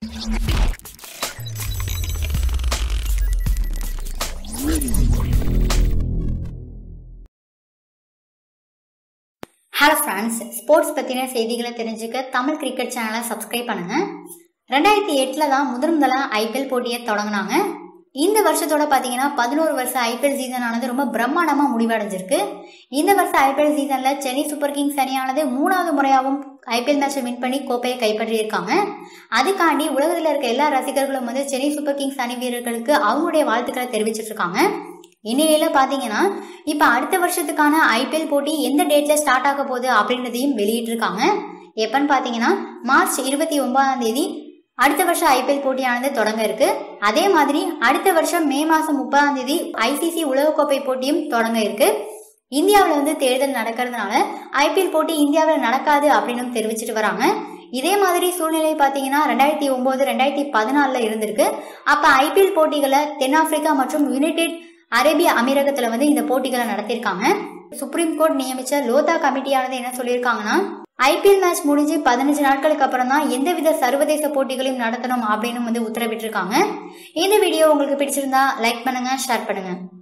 hello friends sports பற்றின செய்திகளை தெரிஞ்சுக்க தமிழ் கிரிக்கெட் சேனலை சப்ஸ்கிரைப் பண்ணுங்க ரெண்டாயிரத்தி எட்டில் தான் முதன் முதலாக ஐபிஎல் போட்டியை தொடங்கினாங்க இந்த வருஷத்தோட பார்த்தீங்கன்னா பதினோரு வருஷம் ஐபிஎல் சீசன் ஆனது ரொம்ப பிரம்மாண்டமாக முடிவடைஞ்சிருக்கு இந்த வருஷம் ஐபிஎல் சீசனில் சென்னை சூப்பர் கிங்ஸ் அணியானது மூணாவது முறையாகவும் ஐபிஎல் மேட்சை வின் பண்ணி கோப்பையை கைப்பற்றியிருக்காங்க அதுக்காண்டி உலகத்தில் இருக்க எல்லா ரசிகர்களும் வந்து சென்னை சூப்பர் கிங்ஸ் அணி வீரர்களுக்கு அவங்களுடைய வாழ்த்துக்களை தெரிவிச்சிட்டு இருக்காங்க இந்நிலையில பாத்தீங்கன்னா இப்ப அடுத்த வருஷத்துக்கான ஐபிஎல் போட்டி எந்த டேட்ல ஸ்டார்ட் ஆக போகுது அப்படின்றதையும் வெளியிட்டிருக்காங்க எப்பன்னு பாத்தீங்கன்னா மார்ச் இருபத்தி ஒன்பதாம் தேதி அடுத்த வருஷம் ஐபிஎல் போட்டியானது தொடங்க இருக்கு அதே மாதிரி அடுத்த வருஷம் மே மாசம் முப்பதாம் தேதி ஐசிசி உலகக்கோப்பை போட்டியும் தொடங்க இருக்கு இந்தியாவில் வந்து தேர்தல் நடக்கிறதுனால ஐபிஎல் போட்டி இந்தியாவில் நடக்காது அப்படின்னு தெரிவிச்சிட்டு வராங்க இதே மாதிரி சூழ்நிலை பார்த்தீங்கன்னா ரெண்டாயிரத்தி ஒன்பது ரெண்டாயிரத்தி பதினாலில் இருந்திருக்கு அப்போ ஐபிஎல் போட்டிகளை தென்னாப்பிரிக்கா மற்றும் யுனைடெட் அரேபிய அமீரகத்துல வந்து இந்த போட்டிகளை நடத்தியிருக்காங்க சுப்ரீம் கோர்ட் நியமிச்ச லோதா கமிட்டியானது என்ன சொல்லியிருக்காங்கன்னா ஐபிஎல் மேட்ச் முடிஞ்சு பதினஞ்சு நாட்களுக்கு அப்புறம் தான் எந்தவித சர்வதேச போட்டிகளையும் நடத்தணும் அப்படின்னு வந்து உத்தரவிட்டிருக்காங்க இந்த வீடியோ உங்களுக்கு பிடிச்சிருந்தா லைக் பண்ணுங்க ஷேர் பண்ணுங்க